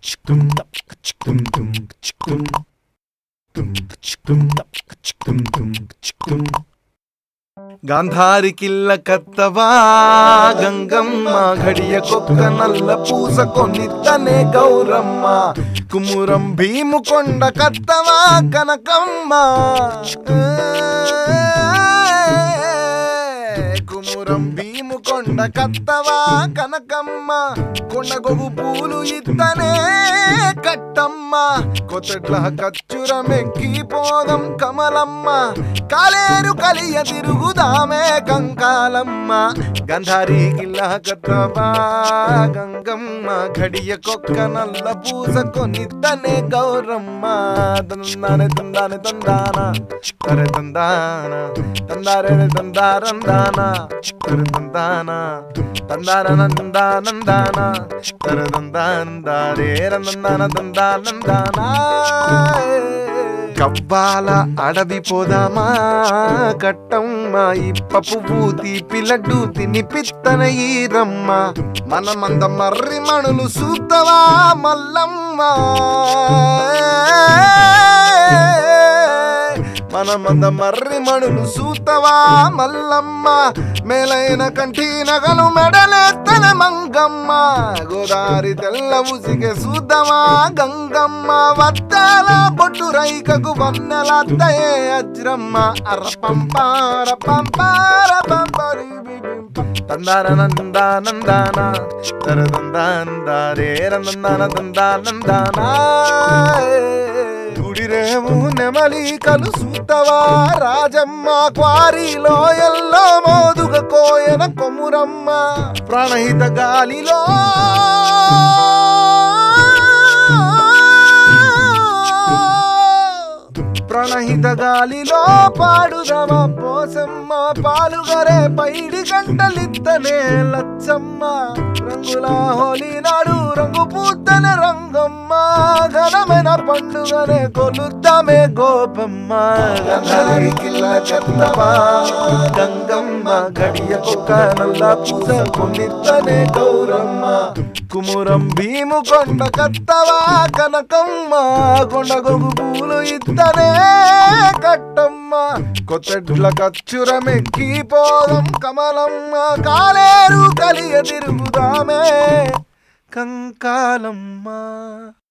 గాంధారి కిల్ల కత్తవా గంగమ్మ ఘడియ కుక్క నల్ల పూస కొనిత్తనే గౌరమ్మ కుమురం భీము కొండ కత్తవా కనకమ్మ కుమురం భీము కొండ కత్తవా కనకమ్మ కొండ గొగు పూలు ఇత్తనే కట్టమ్మ కొత్తట్ల కచ్చురమెక్కి పోదం కమలమ్మ కాలేరు కలియ తిరుగుదామే కంకాలమ్మ గంధారి గిల్ల కత్తవా గంగమ్మ ఘడియ కొక్క నల్ల పూస కొనిద్దనే గౌరమ్మ తందానే తందానే తందాన తరే తందాన తందారే తందారందాన తరే తందాన తందారన తందానందాన తరే తందానందారే రందాన తందానందాన కవ్వాల అడవి పోదామా కట్టమ్మ ఇప్ప పువ్వు తీపి లడ్డు తినిపిత్తన ఈ రమ్మ మనమంద మర్రి మణులు సూతవా మల్లమ్మ మనమంద మర్రి మణులు సూతవా మల్లమ్మ మేలైన కంటి నగలు మెడలేత్తన మంగమ్మ గోదారి తెల్ల ఉసిగే సూద్దమా గంగమ్మ వద్దాల బొట్టు రైకకు వన్నెలద్దయే అజ్రమ్మ అర్రపంపార పంపార పంపరి తందారన నందానందాన తర దందానందారే రందాన దందానందాన గుడిరేము నెమలి కలుసుతవా రాజమ్మ క్వారీలో ఎల్లో మోదుగ కోయన కొమురమ్మ ప్రాణహిత గాలిలో ప్రణహిత గాలిలో పాడుదమ పోసమ్మ పాలుగరే పైడి గంటలిత్తనే లచ్చమ్మ రంగుల హోలీ నాడు రంగు పూతన రంగమ్మ ఘనమైన పండుగనే కొలుద్దామే గోపమ్మ గంధారి కిల్ల చందమా గంగమ్మ గడియ కుక్క నల్ల పూజ కొన్నిత్తనే గౌరమ్మ కుమురం భీము కొండ కత్తవా కనకమ్మ కొండ గొంగు పూలు ఇత్తనే కట్టమ్మ కొత్తడ్ల కచ్చురమెక్కి పోదం కమలమ్మ కాలేరు కలియ తిరుగుదామే కంకాలమ్మ